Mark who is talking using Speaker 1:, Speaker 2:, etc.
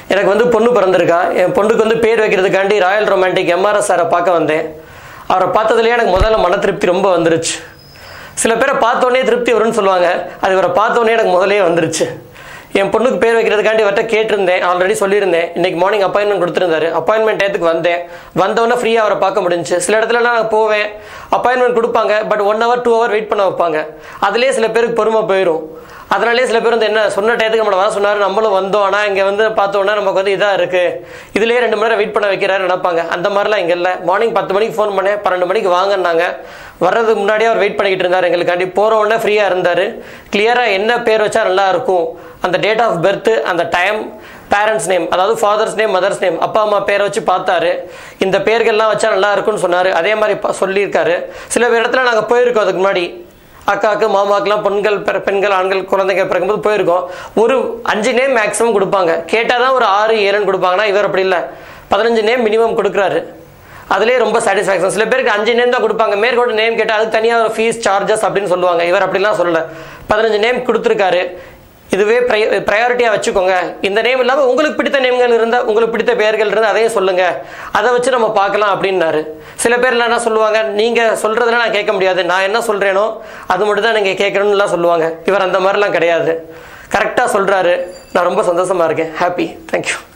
Speaker 1: எனக்கு வந்து பொண்ணு பிறந்திருக்கா என் பொண்ணுக்கு வந்து பேர் வைக்கிறதுக்காண்டி ராயல் ரொமான்டிக் எம்ஆர்எஸ் சாரை பார்க்க வந்தேன் அவரை பார்த்ததுலேயே எனக்கு முதல்ல மன திருப்தி ரொம்ப வந்துருச்சு சில பேரை பார்த்தோன்னே திருப்தி வரும்னு சொல்லுவாங்க அது இவரை பார்த்தோன்னே எனக்கு முதலே வந்துருச்சு என் பொண்ணுக்கு பேர் வைக்கிறதுக்காண்டி அவர்கிட்ட கேட்டிருந்தேன் ஆல்ரெடி சொல்லியிருந்தேன் இன்னைக்கு மார்னிங் அப்பாயின்மெண்ட் கொடுத்துருந்தாரு அப்பாயின்மெண்ட் டயத்துக்கு வந்தேன் வந்தவொடனே ஃப்ரீயாக அவரை பார்க்க முடிஞ்சுச்சு சில இடத்துலலாம் நான் போவேன் அப்பாயின்மெண்ட் கொடுப்பாங்க but one hour two hour wait பண்ண வைப்பாங்க அதுலேயே சில பேருக்கு பொறுமை போயிடும் அதனாலே சில பேர் வந்து என்ன சொன்ன டயத்துக்கு நம்மளை வர சொன்னார் நம்மளும் வந்தோம் ஆனால் இங்கே வந்து பார்த்தோன்னா நமக்கு வந்து இதாக இருக்குது இதுலேயே ரெண்டு மணி நேரம் வெயிட் பண்ண வைக்கிறாரு நினைப்பாங்க அந்த மாதிரிலாம் இங்கே இல்லை மார்னிங் பத்து மணிக்கு ஃபோன் பண்ணேன் பன்னெண்டு மணிக்கு வாங்கினாங்க வர்றதுக்கு முன்னாடியே அவர் வெயிட் பண்ணிக்கிட்டு இருந்தார் எங்களுக்காண்டி போகிற உடனே ஃப்ரீயாக இருந்தார் கிளியராக என்ன பேர் வச்சா நல்லா இருக்கும் அந்த டேட் ஆஃப் பர்த் அந்த டைம் பேரண்ட்ஸ் நேம் அதாவது ஃபாதர்ஸ் நேம் மதர்ஸ் நேம் அப்பா அம்மா பேரை வச்சு பார்த்தாரு இந்த பேர்கள்லாம் வச்சா நல்லா இருக்கும்னு சொன்னார் அதே மாதிரி ப- சொல்லியிருக்காரு சில இடத்துல நாங்கள் போயிருக்கோம் அதுக்கு முன்னாடி அக்காவுக்கு மாமாக்கெல்லாம் பெண்கள் பிற- பெண்கள் ஆண்கள் குழந்தைங்க பிறக்கும்போது போயிருக்கோம் ஒரு அஞ்சு நேம் மேக்ஸிமம் கொடுப்பாங்க கேட்டால் தான் ஒரு ஆறு ஏழுன்னு கொடுப்பாங்கன்னா இவர் அப்படி இல்லை பதினஞ்சு நேம் மினிமம் கொடுக்குறாரு அதுலேயே ரொம்ப சாட்டிஸ்ஃபேக்ஷன் சில பேருக்கு அஞ்சு நேம் தான் கொடுப்பாங்க மேற்கொண்டு நேம் கேட்டால் அதுக்கு தனியாக ஒரு ஃபீஸ் சார்ஜஸ் அப்படின்னு சொல்லுவாங்க இவர் அப்படிலாம் சொல்லல பதினஞ்சு நேம் கொடுத்துருக்காரு இதுவே ப்ரையாரிட்டியாக வச்சுக்கோங்க இந்த நேம் இல்லாமல் உங்களுக்கு பிடித்த நேம்கள் இருந்தால் உங்களுக்கு பிடித்த பெயர்கள் இருந்தால் அதையும் சொல்லுங்க அதை வச்சு நம்ம பார்க்கலாம் அப்படின்னாரு சில பேர்லாம் என்ன சொல்லுவாங்க நீங்கள் சொல்கிறதுல நான் கேட்க முடியாது நான் என்ன சொல்கிறேனோ அது மட்டும் தான் நீங்கள் கேட்கணும்னுலாம் சொல்லுவாங்க இவர் அந்த மாதிரிலாம் கிடையாது கரெக்டாக சொல்கிறாரு நான் ரொம்ப சந்தோஷமாக இருக்கேன் ஹாப்பி தேங்க்யூ